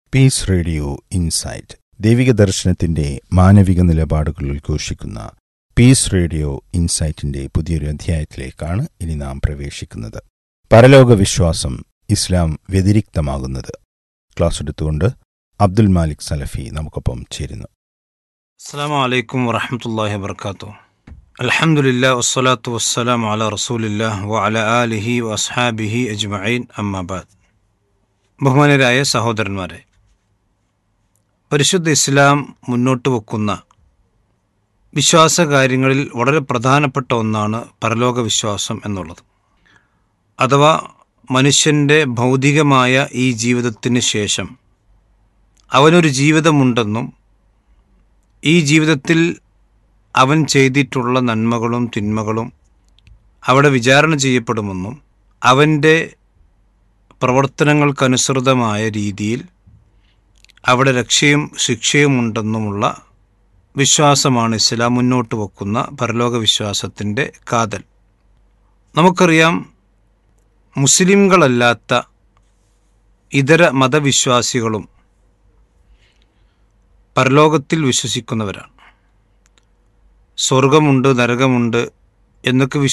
piece radio insight ദൈവിക ദർശനത്തിന്റെ മാനവിക നിലപാടുകൾ ഉദ്ഘോഷിക്കുന്ന പീസ് റേഡിയോ ഇൻസൈറ്റിന്റെ പുതിയൊരു അധ്യായത്തിലേക്കാണ് ഇനി നാം പ്രവേശിക്കുന്നത് പരലോക വിശ്വാസം ഇസ്ലാം വ്യതിരിക്തമാകുന്നത് ക്ലാസ് എടുത്തുകൊണ്ട് അബ്ദുൽ മാലിക് സലഫി നമുക്കൊപ്പം ചേരുന്നു അസ്സാം വലൈക്കും വറഹമത്തല്ലാഹി വർക്കാത്തു അലഹമുല്ല വസ്സലാത്തു വസ്സലാം അല റസൂലില്ല വ അല ആലിഹി വസ്ഹാബിഹി അജ്മഈൻ അമ്മാബാദ് ബഹുമാനരായ സഹോദരന്മാരെ പരിശുദ്ധ ഇസ്ലാം മുന്നോട്ട് വെക്കുന്ന വിശ്വാസകാര്യങ്ങളിൽ വളരെ പ്രധാനപ്പെട്ട ഒന്നാണ് പരലോക വിശ്വാസം എന്നുള്ളത് അഥവാ മനുഷ്യൻ്റെ ഭൗതികമായ ഈ ജീവിതത്തിന് ശേഷം അവനൊരു ജീവിതമുണ്ടെന്നും ഈ ജീവിതത്തിൽ അവൻ ചെയ്തിട്ടുള്ള നന്മകളും തിന്മകളും അവിടെ വിചാരണ ചെയ്യപ്പെടുമെന്നും അവൻ്റെ പ്രവർത്തനങ്ങൾക്കനുസൃതമായ രീതിയിൽ അവിടെ രക്ഷയും ശിക്ഷയും ഉണ്ടെന്നുമുള്ള വിശ്വാസമാണ് ഇസ്ലാം മുന്നോട്ട് വെക്കുന്ന പരലോക വിശ്വാസത്തിൻ്റെ കാതൽ നമുക്കറിയാം മുസ്ലിംകളല്ലാത്ത ഇതര മതവിശ്വാസികളും പരലോകത്തിൽ വിശ്വസിക്കുന്നവരാണ് സ്വർഗമുണ്ട് നരകമുണ്ട് എന്നൊക്കെ